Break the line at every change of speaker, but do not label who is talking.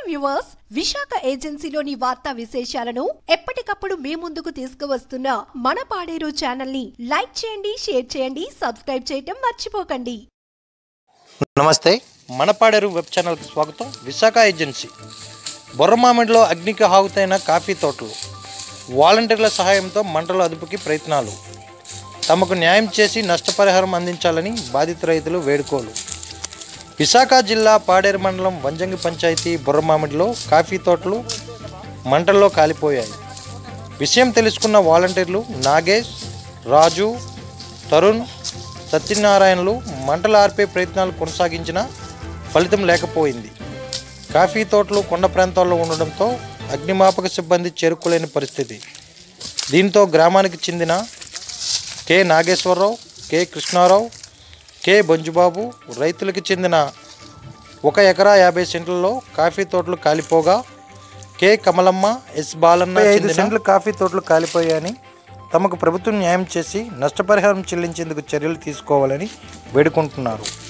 viewers Visakha ఏజెన్సీలోని వార్తా విశేషాలను ఎప్పటికప్పుడు మీ ముందుకు తీసుకువస్తున్న మన పాడేరు ఛానల్ ని లైక్ చేయండి షేర్ చేయండి సబ్స్క్రైబ్ చేయటం మర్చిపోకండి
నమస్తే మనపాడేరు వెబ్ ఛానల్కి స్వాగతం విశాఖ ఏజెన్సీ బొర్రమామిడిలో అగ్నికి హాగుతైన కాఫీ తోటలు వాలంటీర్ల సహాయంతో మంటల అదుపుకి ప్రయత్నాలు తమకు న్యాయం చేసి నష్టపరిహారం అందించాలని బాధిత రైతులు వేడుకోలు విశాఖ జిల్లా పాడేరు మండలం వంజంగి పంచాయతీ బుర్రమామిడిలో కాఫీ తోటలు మంటల్లో కాలిపోయాయి విషయం తెలుసుకున్న వాలంటీర్లు నాగేష్ రాజు తరుణ్ సత్యనారాయణలు మంటలు ఆర్పే ప్రయత్నాలు కొనసాగించినా ఫలితం లేకపోయింది కాఫీ తోటలు కొండ ప్రాంతాల్లో ఉండడంతో అగ్నిమాపక సిబ్బంది చేరుకోలేని పరిస్థితి దీంతో గ్రామానికి చెందిన K Nageswararao K Krishnarao K Banjubabu రైతులకు చెందిన ఒక ఎకరా యాభై సెంట్లలో కాఫీ తోటలు కాలిపోగా కె కమలమ్మ ఎస్ బాలన్న ఐదు సెంట్లు కాఫీ తోటలు కాలిపోయాయని తమకు ప్రభుత్వం న్యాయం చేసి నష్టపరిహారం చెల్లించేందుకు చర్యలు తీసుకోవాలని వేడుకుంటున్నారు